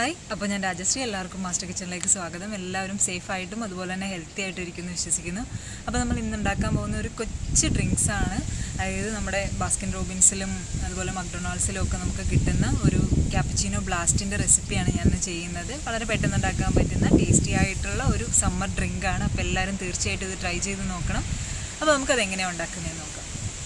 hi അപ്പോൾ ഞാൻ രാജശ്രീ എല്ലാവർക്കും മാസ്റ്റർ കിച്ചണിലേക്ക് സ്വാഗതം എല്ലാവരും സേഫ് ആയിട്ടും അതുപോലെ തന്നെ ഹെൽത്തി ആയിട്ടും ഇരിക്കുന്നു വിശ്വസിക്കുന്നു അപ്പോൾ നമ്മൾ ഇന്ന് ഉണ്ടാക്കാൻ പോകുന്ന ഒരു കൊച്ചു ഡ്രിങ്ക്സ് ആണ് അതായത് നമ്മുടെ ബാസ്കിൻ റോബിൻസിലും അതുപോലെ മക്ഡൊണാൾഡ്സിലും ഒക്കെ നമുക്ക് കിട്ടുന്ന ഒരു ക്യാപ്പച്ചീനോ ബ്ലാസ്റ്റിൻ്റെ റെസിപ്പിയാണ് ഞാൻ ഇന്ന് ചെയ്യുന്നത് വളരെ പെട്ടെന്ന് ഉണ്ടാക്കാൻ പറ്റുന്ന ടേസ്റ്റി ആയിട്ടുള്ള ഒരു സമ്മർ ഡ്രിങ്ക് ആണ് അപ്പോൾ എല്ലാവരും തീർച്ചയായിട്ടും ഇത് ട്രൈ ചെയ്ത് നോക്കണം അപ്പോൾ നമുക്കത് എങ്ങനെയാണ് ഉണ്ടാക്കുന്നതെന്ന് നോക്കാം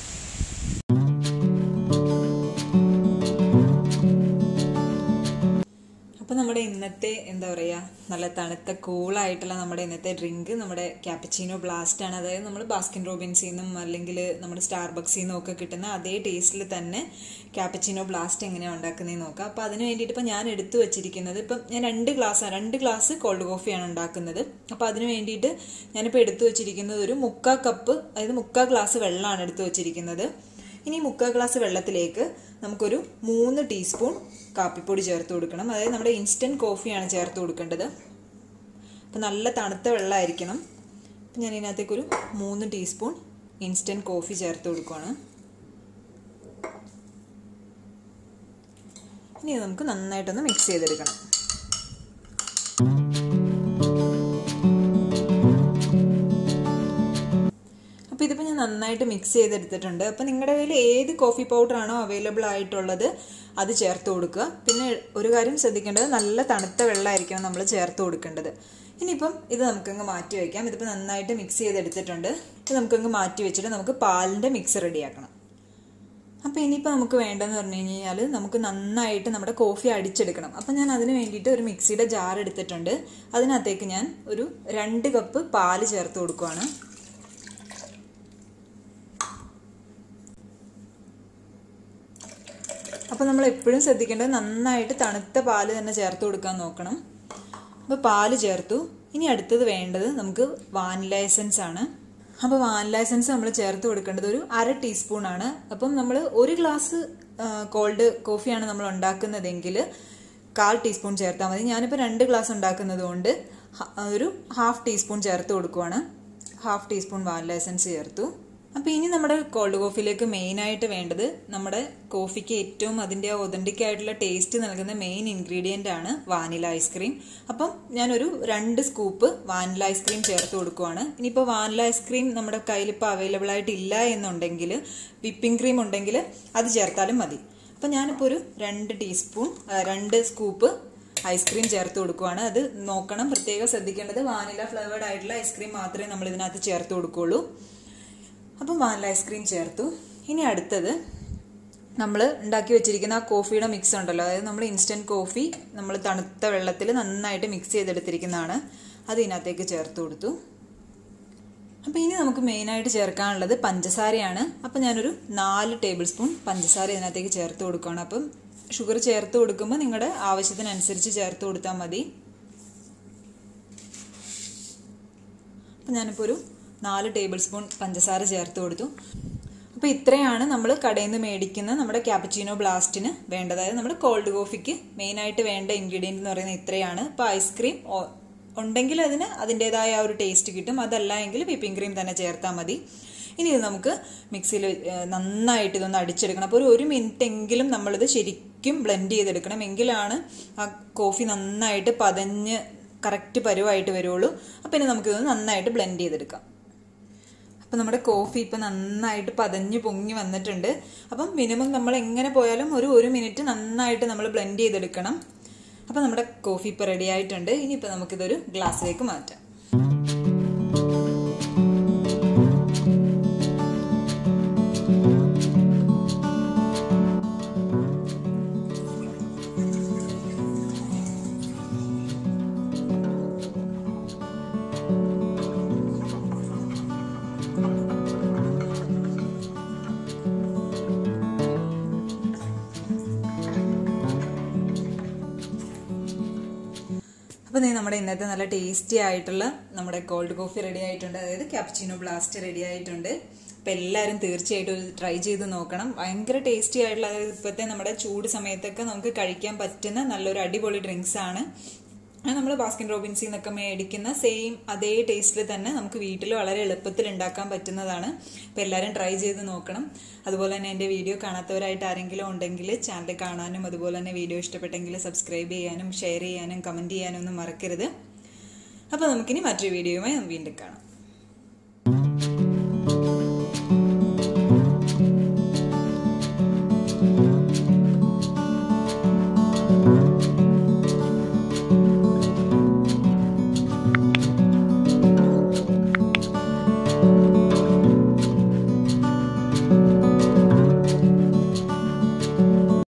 അപ്പോൾ നമ്മുടെ ഇന്നത്തെ എന്താ പറയുക നല്ല തണുത്ത കൂളായിട്ടുള്ള നമ്മുടെ ഇന്നത്തെ ഡ്രിങ്ക് നമ്മുടെ ക്യാപ്പച്ചീനോ ബ്ലാസ്റ്റ് ആണ് അതായത് നമ്മൾ ബാസ്കിൻ റോബിൻസിൽ നിന്നും അല്ലെങ്കിൽ നമ്മുടെ സ്റ്റാർബക്സിൽ നിന്നും ഒക്കെ കിട്ടുന്ന അതേ ടേസ്റ്റിൽ തന്നെ ക്യാപ്പച്ചീനോ ബ്ലാസ്റ്റ് എങ്ങനെയാണ് ഉണ്ടാക്കുന്നതെന്ന് നോക്കാം അപ്പോൾ അതിന് വേണ്ടിയിട്ട് ഇപ്പോൾ ഞാൻ എടുത്തു വെച്ചിരിക്കുന്നത് ഇപ്പം ഞാൻ രണ്ട് ഗ്ലാസ് രണ്ട് ഗ്ലാസ് കോൾഡ് കോഫിയാണ് ഉണ്ടാക്കുന്നത് അപ്പോൾ അതിന് വേണ്ടിയിട്ട് ഞാനിപ്പോൾ എടുത്തു വെച്ചിരിക്കുന്നത് ഒരു മുക്കാ കപ്പ് അതായത് മുക്കാ ഗ്ലാസ് വെള്ളമാണ് എടുത്തു വെച്ചിരിക്കുന്നത് ഇനി മുക്കാൽ ഗ്ലാസ് വെള്ളത്തിലേക്ക് നമുക്കൊരു മൂന്ന് ടീസ്പൂൺ കാപ്പിപ്പൊടി ചേർത്ത് കൊടുക്കണം അതായത് നമ്മുടെ ഇൻസ്റ്റൻറ്റ് കോഫിയാണ് ചേർത്ത് കൊടുക്കേണ്ടത് അപ്പം നല്ല തണുത്ത വെള്ളമായിരിക്കണം അപ്പം ഞാൻ ഇതിനകത്തേക്കൊരു മൂന്ന് ടീസ്പൂൺ ഇൻസ്റ്റൻറ്റ് കോഫി ചേർത്ത് കൊടുക്കുകയാണ് ഇനി ഇത് നമുക്ക് നന്നായിട്ടൊന്ന് മിക്സ് ചെയ്തെടുക്കണം അപ്പോൾ ഇതിപ്പോൾ ഞാൻ നന്നായിട്ട് മിക്സ് ചെയ്തെടുത്തിട്ടുണ്ട് അപ്പോൾ നിങ്ങളുടെ കയ്യിൽ ഏത് കോഫി പൗഡർ ആണോ അവൈലബിൾ ആയിട്ടുള്ളത് അത് ചേർത്ത് കൊടുക്കുക പിന്നെ ഒരു കാര്യം ശ്രദ്ധിക്കേണ്ടത് നല്ല തണുത്ത വെള്ളമായിരിക്കണം നമ്മൾ ചേർത്ത് കൊടുക്കേണ്ടത് ഇനിയിപ്പം ഇത് നമുക്കങ്ങ് മാറ്റി വയ്ക്കാം ഇതിപ്പോൾ നന്നായിട്ട് മിക്സ് ചെയ്തെടുത്തിട്ടുണ്ട് ഇത് നമുക്കങ്ങ് മാറ്റി വെച്ചിട്ട് നമുക്ക് പാലിൻ്റെ മിക്സ് റെഡിയാക്കണം അപ്പോൾ ഇനിയിപ്പോൾ നമുക്ക് വേണ്ടതെന്ന് പറഞ്ഞു കഴിഞ്ഞാൽ നമുക്ക് നന്നായിട്ട് നമ്മുടെ കോഫി അടിച്ചെടുക്കണം അപ്പോൾ ഞാൻ അതിന് വേണ്ടിയിട്ട് ഒരു മിക്സിയുടെ ജാർ എടുത്തിട്ടുണ്ട് അതിനകത്തേക്ക് ഞാൻ ഒരു രണ്ട് കപ്പ് പാല് ചേർത്ത് കൊടുക്കുവാണ് അപ്പോൾ നമ്മൾ എപ്പോഴും ശ്രദ്ധിക്കേണ്ടത് നന്നായിട്ട് തണുത്ത പാല് തന്നെ ചേർത്ത് കൊടുക്കാൻ നോക്കണം അപ്പോൾ പാല് ചേർത്തു ഇനി അടുത്തത് വേണ്ടത് നമുക്ക് വാനില എസൻസ് ആണ് അപ്പോൾ വാനില എസൻസ് നമ്മൾ ചേർത്ത് കൊടുക്കേണ്ടത് ഒരു അര ടീസ്പൂൺ ആണ് അപ്പം നമ്മൾ ഒരു ഗ്ലാസ് കോൾഡ് കോഫിയാണ് നമ്മൾ ഉണ്ടാക്കുന്നതെങ്കിൽ കാൽ ടീസ്പൂൺ ചേർത്താൽ മതി ഞാനിപ്പോൾ രണ്ട് ഗ്ലാസ് ഉണ്ടാക്കുന്നത് കൊണ്ട് ഒരു ഹാഫ് ടീസ്പൂൺ ചേർത്ത് കൊടുക്കുവാണ് ഹാഫ് ടീസ്പൂൺ വാനില എസൻസ് ചേർത്തു അപ്പോൾ ഇനി നമ്മുടെ കോൾഡ് കോഫിയിലേക്ക് മെയിനായിട്ട് വേണ്ടത് നമ്മുടെ കോഫിക്ക് ഏറ്റവും അതിൻ്റെ ഒതൻറ്റിക് ആയിട്ടുള്ള ടേസ്റ്റ് നൽകുന്ന മെയിൻ ഇൻഗ്രീഡിയൻ്റ് ആണ് വാനില ഐസ്ക്രീം അപ്പം ഞാനൊരു രണ്ട് സ്കൂപ്പ് വാനില ഐസ്ക്രീം ചേർത്ത് കൊടുക്കുവാണ് ഇനിയിപ്പോൾ വാനില ഐസ്ക്രീം നമ്മുടെ കയ്യിൽ ഇപ്പോൾ അവൈലബിൾ ആയിട്ട് ഇല്ല എന്നുണ്ടെങ്കിൽ വിപ്പിംഗ് ക്രീം ഉണ്ടെങ്കിൽ അത് ചേർത്താലും മതി അപ്പം ഞാനിപ്പോൾ ഒരു രണ്ട് ടീസ്പൂൺ രണ്ട് സ്കൂപ്പ് ഐസ്ക്രീം ചേർത്ത് കൊടുക്കുവാണ് അത് നോക്കണം പ്രത്യേകം ശ്രദ്ധിക്കേണ്ടത് വാനില ഫ്ലേവേർഡ് ആയിട്ടുള്ള ഐസ്ക്രീം മാത്രമേ നമ്മൾ ഇതിനകത്ത് ചേർത്ത് കൊടുക്കുകയുള്ളൂ അപ്പം വാനില ഐസ്ക്രീം ചേർത്തു ഇനി അടുത്തത് നമ്മൾ ഉണ്ടാക്കി വെച്ചിരിക്കുന്ന ആ കോഫിയുടെ മിക്സ് ഉണ്ടല്ലോ അതായത് നമ്മൾ ഇൻസ്റ്റൻറ്റ് കോഫി നമ്മൾ തണുത്ത വെള്ളത്തിൽ നന്നായിട്ട് മിക്സ് ചെയ്തെടുത്തിരിക്കുന്നതാണ് അത് ഇതിനകത്തേക്ക് ചേർത്ത് കൊടുത്തു അപ്പോൾ ഇനി നമുക്ക് മെയിനായിട്ട് ചേർക്കാനുള്ളത് പഞ്ചസാരയാണ് അപ്പം ഞാനൊരു നാല് ടേബിൾ സ്പൂൺ പഞ്ചസാര ഇതിനകത്തേക്ക് ചേർത്ത് കൊടുക്കുകയാണ് അപ്പം ഷുഗർ ചേർത്ത് കൊടുക്കുമ്പോൾ നിങ്ങളുടെ ആവശ്യത്തിനനുസരിച്ച് ചേർത്ത് കൊടുത്താൽ മതി അപ്പം ഞാനിപ്പോൾ ഒരു നാല് ടേബിൾ സ്പൂൺ പഞ്ചസാര ചേർത്ത് കൊടുത്തു അപ്പോൾ ഇത്രയാണ് നമ്മൾ കടയിൽ നിന്ന് മേടിക്കുന്ന നമ്മുടെ ക്യാപ്പച്ചീനോ ബ്ലാസ്റ്റിന് വേണ്ടത് അതായത് നമ്മുടെ കോൾഡ് കോഫിക്ക് മെയിനായിട്ട് വേണ്ട ഇൻഗ്രീഡിയൻറ്റ് എന്ന് പറയുന്നത് ഇത്രയാണ് ഇപ്പോൾ ഐസ്ക്രീം ഉണ്ടെങ്കിൽ അതിന് അതിൻ്റെതായ ആ ഒരു ടേസ്റ്റ് കിട്ടും അതല്ല എങ്കിൽ വിപ്പിംഗ് ക്രീം തന്നെ ചേർത്താൽ മതി ഇനി ഇത് നമുക്ക് മിക്സിയിൽ നന്നായിട്ട് ഇതൊന്ന് അടിച്ചെടുക്കണം അപ്പോൾ ഒരു ഒരു മിനിറ്റ് എങ്കിലും നമ്മളിത് ശരിക്കും ബ്ലെൻഡ് ചെയ്തെടുക്കണം എങ്കിലാണ് ആ കോഫി നന്നായിട്ട് പതഞ്ഞ് കറക്റ്റ് പരുവായിട്ട് വരുള്ളൂ അപ്പം ഇനി നമുക്കിതൊന്ന് നന്നായിട്ട് ബ്ലെൻഡ് ചെയ്തെടുക്കാം അപ്പം നമ്മുടെ കോഫി ഇപ്പം നന്നായിട്ട് പതഞ്ഞ് പൊങ്ങി വന്നിട്ടുണ്ട് അപ്പം മിനിമം നമ്മൾ എങ്ങനെ പോയാലും ഒരു ഒരു മിനിറ്റ് നന്നായിട്ട് നമ്മൾ ബ്ലെൻഡ് ചെയ്തെടുക്കണം അപ്പം നമ്മുടെ കോഫി ഇപ്പോൾ റെഡി ആയിട്ടുണ്ട് ഇനിയിപ്പോൾ നമുക്കിതൊരു ഗ്ലാസ്സിലേക്ക് മാറ്റാം അപ്പോൾ നീ നമ്മുടെ ഇന്നത്തെ നല്ല ടേസ്റ്റി ആയിട്ടുള്ള നമ്മുടെ കോൾഡ് കോഫി റെഡി ആയിട്ടുണ്ട് അതായത് ക്യാപ്ചീനോ ബ്ലാസ്റ്റ് റെഡി ആയിട്ടുണ്ട് അപ്പോൾ എല്ലാവരും തീർച്ചയായിട്ടും ട്രൈ ചെയ്ത് നോക്കണം ഭയങ്കര ടേസ്റ്റി ആയിട്ടുള്ള അതായത് ഇപ്പോഴത്തെ നമ്മുടെ ചൂട് സമയത്തൊക്കെ നമുക്ക് കഴിക്കാൻ പറ്റുന്ന നല്ലൊരു അടിപൊളി ഡ്രിങ്ക്സ് ആണ് അത് നമ്മൾ ബാസ്കിൻ റോബിൻസിൽ നിന്നൊക്കെ മേടിക്കുന്ന സെയിം അതേ ടേസ്റ്റിൽ തന്നെ നമുക്ക് വീട്ടിൽ വളരെ എളുപ്പത്തിൽ ഉണ്ടാക്കാൻ പറ്റുന്നതാണ് അപ്പോൾ എല്ലാവരും ട്രൈ ചെയ്ത് നോക്കണം അതുപോലെ തന്നെ എൻ്റെ വീഡിയോ കാണാത്തവരായിട്ട് ആരെങ്കിലും ഉണ്ടെങ്കിൽ ചാനൽ കാണാനും അതുപോലെ തന്നെ വീഡിയോ ഇഷ്ടപ്പെട്ടെങ്കിൽ സബ്സ്ക്രൈബ് ചെയ്യാനും ഷെയർ ചെയ്യാനും കമൻറ്റ് ചെയ്യാനും ഒന്നും മറക്കരുത് അപ്പോൾ നമുക്കിനി മറ്റൊരു വീഡിയോയുമായി വീണ്ടും കാണാം